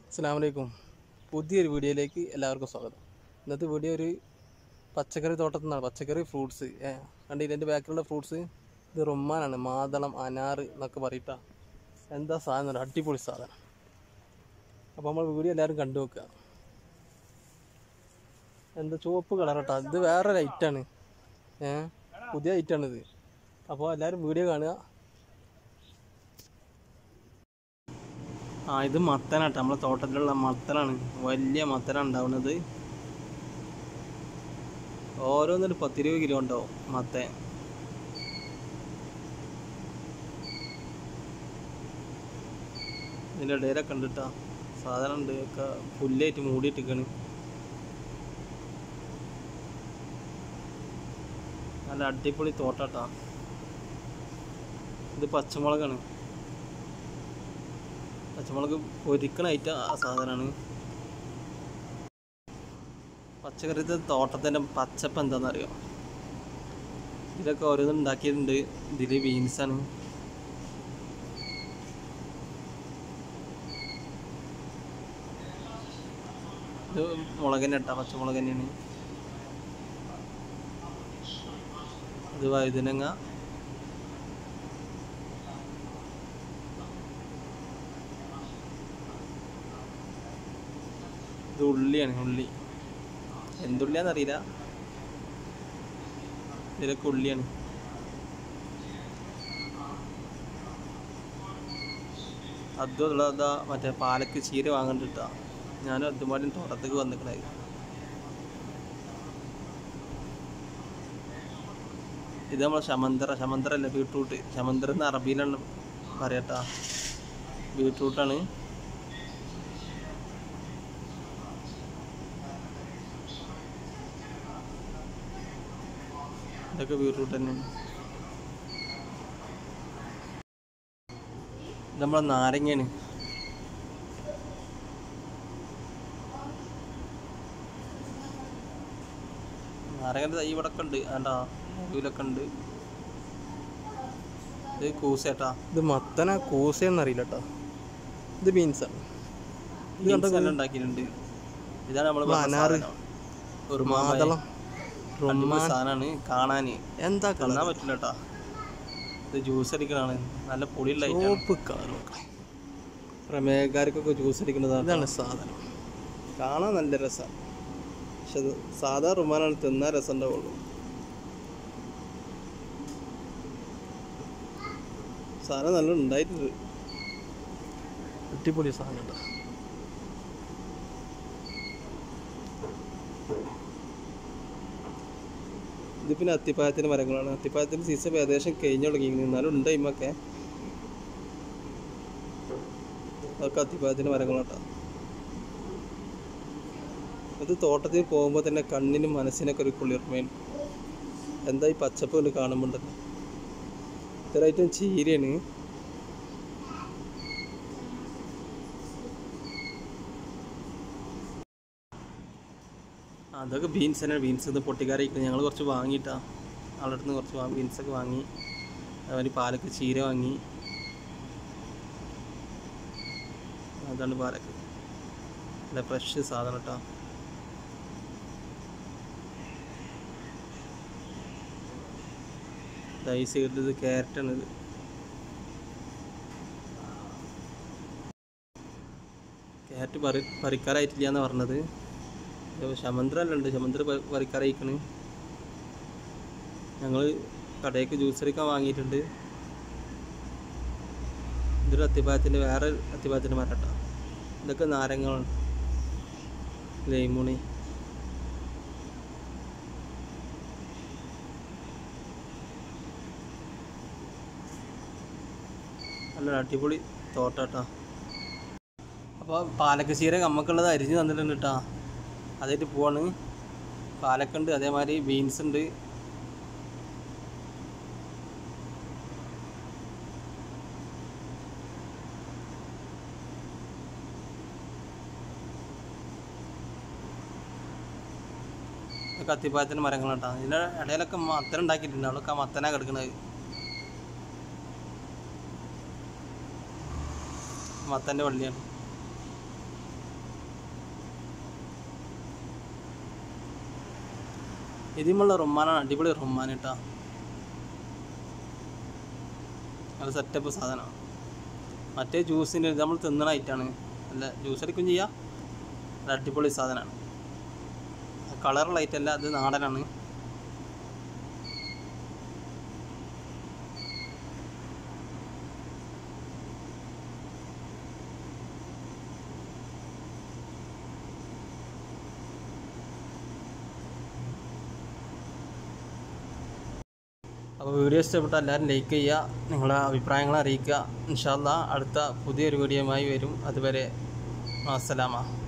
അസ്സാമലൈക്കും പുതിയൊരു വീഡിയോയിലേക്ക് എല്ലാവർക്കും സ്വാഗതം ഇന്നത്തെ വീഡിയോ ഒരു പച്ചക്കറി തോട്ടത്തിൽ നിന്നാണ് പച്ചക്കറി ഫ്രൂട്ട്സ് കണ്ടില്ല എൻ്റെ ബാക്കിലുള്ള ഫ്രൂട്ട്സ് ഇത് റുമ്മാനാണ് മാതളം അനാറ് എന്നൊക്കെ പറയിട്ടാ എന്താ സാധനം ഒരു അടിപൊളി സാധനം അപ്പോൾ നമ്മൾ വീഡിയോ എല്ലാവരും കണ്ടു വെക്കുക എന്താ ചുവപ്പ് കളർ കേട്ടോ ഇത് വേറൊരു ഐറ്റാണ് ഏ പുതിയ ഐറ്റാണിത് അപ്പോൾ എല്ലാവരും വീഡിയോ കാണുക ആ ഇത് മത്തനാട്ടോ നമ്മളെ തോട്ടത്തിലുള്ള മത്തനാണ് വലിയ മത്തനാണ് ഉണ്ടാവുന്നത് ഓരോന്നൊരു പത്തിരുപത് കിലോ ഉണ്ടാവും മത്തൻ ഇതിൻ്റെ ഇടയിലൊക്കെ ഉണ്ട് കേട്ടോ സാധനം ഉണ്ട് ഒക്കെ പുല്ലായിട്ട് മൂടിയിട്ടിരിക്കണ് നല്ല അടിപൊളി തോട്ടാട്ടാ ഇത് പച്ചമുളകാണ് പച്ചമുളക് പൊരിക്കണ ഐറ്റം ആ സാധനമാണ് പച്ചക്കറിത്തെ തോട്ടത്തിൻ്റെ പച്ചപ്പ് എന്താണെന്നറിയോ ഇതിലൊക്കെ ഓരോന്നും ഉണ്ടാക്കിയിട്ടുണ്ട് ഇതിൽ ബീൻസാണ് ഇത് മുളക് തന്നെ ഇട്ടാ പച്ചമുളക് തന്നെയാണ് ഇത് വഴുതനങ്ങ ഇത് ഉള്ളിയാണ് ഉള്ളി എന്തുള്ളിയാന്നറിയില്ല ഇതിലൊക്കെ ഉള്ളിയാണ് അതും അതാ മറ്റേ പാലക്ക് ചീര വാങ്ങണ്ടിട്ടാ ഞാനും അതുമാതിരി തോട്ടത്തേക്ക് വന്നിക്കണേ ഇത് നമ്മളെ ശമന്തറ ശമന്തറ അല്ല ബീട്രൂട്ട് ശമന്തറ എന്ന് അറബിയിലാണ് പറയട്ടാ ബീട്രൂട്ടാണ് ഇതൊക്കെ ബീട്രൂട്ട് തന്നെയാണ് ഇത് നമ്മളെ നാരങ്ങയാണ് നാരങ്ങൻ്റെ തൈ ഇവിടെ ഒക്കെ ഉണ്ട് വേണ്ടാ ഇതിലൊക്കെ ഉണ്ട് ഇത് കൂസേട്ടാ ഇത് മത്തന കൂസയെന്നറിയില്ല കേട്ടോ ഇത് ബീൻസാണ് ഇത് കണ്ടോ ഉണ്ടാക്കിയിട്ടുണ്ട് ഇതാണ് നമ്മൾ അനാറ്. ഒരു മാതളം റൊമ്മാൻ സാധനമാണ് കാണാൻ എന്താ തിന്നാൻ കളർ പറ്റില്ല കേട്ടാ ഇത് ജ്യൂസ് അടിക്കണാണ് നല്ല പൊടിയുള്ള ഐറ്റാണ് ചുവപ്പ് കളർ പ്രമേയക്കാർക്കൊക്കെ ജ്യൂസ് അടിക്കുന്നതാണ് ഇതാണ് സാധനം കാണാൻ നല്ല രസമാണ് പക്ഷെ ഇത് സാധാ റുമാനാണ് തിന്നാൻ രസം ഉണ്ടാവുള്ളൂ സാധനം നല്ല ഉണ്ടായിട്ടുണ്ട് അടിപൊളി സാധനം കേട്ടോ ഇത് പിന്നെ അത്തിപ്പായത്തിൻ്റെ മരങ്ങളാണ് അത്തിപ്പായത്തിൻ്റെ സീസൺ ഏകദേശം കഴിഞ്ഞു തുടങ്ങി എന്നാലും ഉണ്ട് ഇമ്മൊക്കെ അതൊക്കെ അത്തിപ്പായത്തിൻ്റെ മരങ്ങളാട്ടോ ഇത് തോട്ടത്തിൽ പോകുമ്പോൾ തന്നെ കണ്ണിനും മനസ്സിനൊക്കെ ഒരു കുളിർമയാണ് എന്താ ഈ പച്ചപ്പ് കൊണ്ട് കാണുമ്പോണ്ടല്ലോ ഇത്തരമായിട്ടും ചീരയാണ് അതൊക്കെ ബീൻസ് തന്നെ ബീൻസ് ഇത് പൊട്ടിക്കാരായിരിക്കും ഞങ്ങൾ കുറച്ച് വാങ്ങിയിട്ടാ ആളുടെ അടുത്ത് നിന്ന് കുറച്ച് വാങ്ങി ബീൻസൊക്കെ വാങ്ങി അതുപോലെ പാലക്ക് ചീര വാങ്ങി അതാണ് പാലക്ക് നല്ല ഫ്രഷ് സാധനം കേട്ടോ ഈ സൈഡിൽ ഇത് ക്യാരറ്റാണ് ഇത് ക്യാരറ്റ് പറി പറിക്കാറായിട്ടില്ല എന്ന് പറഞ്ഞത് ഇത് ശമന്ത്ര അല്ല ഉണ്ട് ശമന്ത്ര പ- പറിക്കാറായിക്കണ് ഞങ്ങൾ കടയ്ക്ക് ജ്യൂസ് അടിക്കാൻ വാങ്ങിയിട്ടുണ്ട് ഇതൊരു അത്തിപ്പായത്തിൻ്റെ വേറെ അത്തിപ്പായത്തിൻ്റെ മരം കേട്ടോ ഇതൊക്കെ നാരങ്ങളാണ് ലൈമുണി നല്ല അടിപൊളി തോട്ടാട്ടാ അപ്പോൾ പാലക്ക ചീര നമുക്കുള്ളത് അരിഞ്ഞ് തന്നിട്ടുണ്ട് കേട്ടോ അതായിട്ട് പോവാണ് പാലക്കുണ്ട് അതേമാതിരി ബീൻസ് ഉണ്ട് കത്തിപ്പായത്തിൻ്റെ മരങ്ങളാട്ടോ ഇതിൻ്റെ ഇടയിലൊക്കെ മത്തൻ ഉണ്ടാക്കിയിട്ടുണ്ട് അവിടെയൊക്കെ ആ മത്തനാണ് കിടക്കുന്നത് മത്തൻ്റെ വള്ളിയാണ് ഇതിമുള്ള റൊമ്മാനാണ് അടിപൊളി റൊമ്മാൻ കേട്ടോ നല്ല സെറ്റപ്പ് സാധനമാണ് മറ്റേ ജ്യൂസിൻ്റെ ഇത് നമ്മൾ തിന്നണ ഐറ്റാണ് നല്ല ജ്യൂസ് അടിക്കും ചെയ്യാം നല്ല അടിപൊളി സാധനമാണ് കളറുള്ള ഐറ്റം അല്ല അത് നാടനാണ് അപ്പോൾ വീഡിയോ ഇഷ്ടപ്പെട്ട എല്ലാവരും ലൈക്ക് ചെയ്യുക നിങ്ങളുടെ അഭിപ്രായങ്ങൾ അറിയിക്കുക ഇൻഷാല്ല അടുത്ത പുതിയൊരു വീഡിയോയുമായി വരും അതുവരെ അസ്സലാമ